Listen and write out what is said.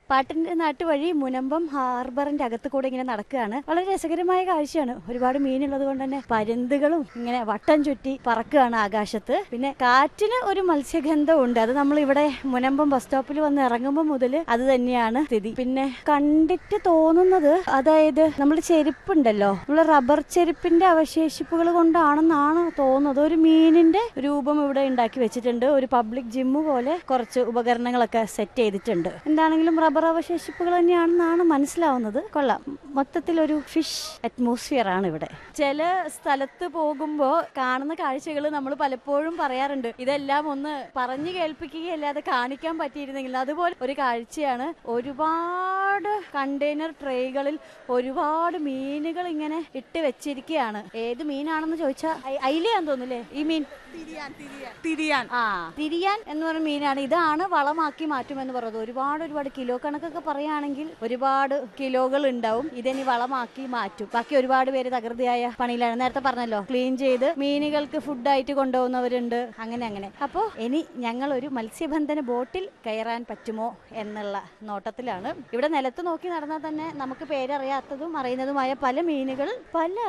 പാട്ടിന്റെ നാട്ട് വഴി മുനമ്പം ഹാർബറിന്റെ അകത്ത് കൂടെ ഇങ്ങനെ നടക്കുകയാണ് വളരെ രസകരമായ കാഴ്ചയാണ് ഒരുപാട് മീനുള്ളത് കൊണ്ട് തന്നെ പരുന്തുകളും ഇങ്ങനെ വട്ടം ചുറ്റി പറക്കുകയാണ് ആകാശത്ത് പിന്നെ കാറ്റിന് ഒരു മത്സ്യഗന്ധം ഉണ്ട് അത് നമ്മൾ ഇവിടെ മുനമ്പം ബസ് സ്റ്റോപ്പിൽ വന്ന് ഇറങ്ങുമ്പോൾ മുതൽ അത് തന്നെയാണ് സ്ഥിതി പിന്നെ കണ്ടിട്ട് തോന്നുന്നത് അതായത് നമ്മൾ ചെരുപ്പുണ്ടല്ലോ നമ്മൾ റബ്ബർ ചെരുപ്പിന്റെ അവശേഷിപ്പുകൾ കൊണ്ടാണെന്നാണ് തോന്നുന്നത് ഒരു മീനിന്റെ രൂപം ഇവിടെ ഉണ്ടാക്കി വെച്ചിട്ടുണ്ട് ഒരു പബ്ലിക് ജിമ്മ് പോലെ കുറച്ച് ഉപകരണങ്ങളൊക്കെ സെറ്റ് ചെയ്തിട്ടുണ്ട് എന്താണെങ്കിലും റബ്ബർ അവശേഷിപ്പുകൾ തന്നെയാണെന്നാണ് മനസ്സിലാവുന്നത് കൊള്ളാം മൊത്തത്തിൽ ഒരു ഫിഷ് അറ്റ്മോസ്ഫിയർ ആണ് ഇവിടെ ചില സ്ഥലത്ത് പോകുമ്പോൾ കാണുന്ന കാഴ്ചകൾ നമ്മൾ പലപ്പോഴും പറയാറുണ്ട് ഇതെല്ലാം ഒന്ന് പറഞ്ഞു കേൾപ്പിക്കുകയല്ലാതെ കാണിക്കാൻ പറ്റിയിരുന്നെങ്കിൽ അതുപോലെ ഒരു കാഴ്ചയാണ് ഒരുപാട് കണ്ടെയ്നർ ട്രേകളിൽ ഒരുപാട് മീനുകൾ ഇങ്ങനെ ഇട്ട് വെച്ചിരിക്കുകയാണ് ഏത് മീനാണെന്ന് ചോദിച്ചാൽ അയിലയാന്ന് തോന്നുന്നില്ലേ ഈ മീൻ തിരിയാൻ തിരിയാൻ തിരിയാൻ ആ തിരിയാൻ എന്ന് പറയുന്ന മീനാണ് ഇതാണ് വളമാക്കി മാറ്റുമെന്ന് പറയുന്നത് ഒരുപാട് ഒരുപാട് കിലോ കണക്കൊക്കെ പറയുകയാണെങ്കിൽ ഒരുപാട് കിലോകൾ ഉണ്ടാവും ഇതിനി വളമാക്കി മാറ്റും ബാക്കി ഒരുപാട് പേര് തകൃതിയായ പണിയിലാണ് നേരത്തെ പറഞ്ഞല്ലോ ക്ലീൻ ചെയ്ത് മീനുകൾക്ക് ഫുഡായിട്ട് കൊണ്ടുപോകുന്നവരുണ്ട് അങ്ങനെ അങ്ങനെ അപ്പോൾ ഇനി ഞങ്ങൾ ഒരു മത്സ്യബന്ധന ബോട്ടിൽ കയറാൻ പറ്റുമോ എന്നുള്ള നോട്ടത്തിലാണ് ഇവിടെ നിലത്ത് നോക്കി നടന്നാൽ തന്നെ നമുക്ക് പേരറിയാത്തതും അറിയുന്നതുമായ പല മീനുകൾ പല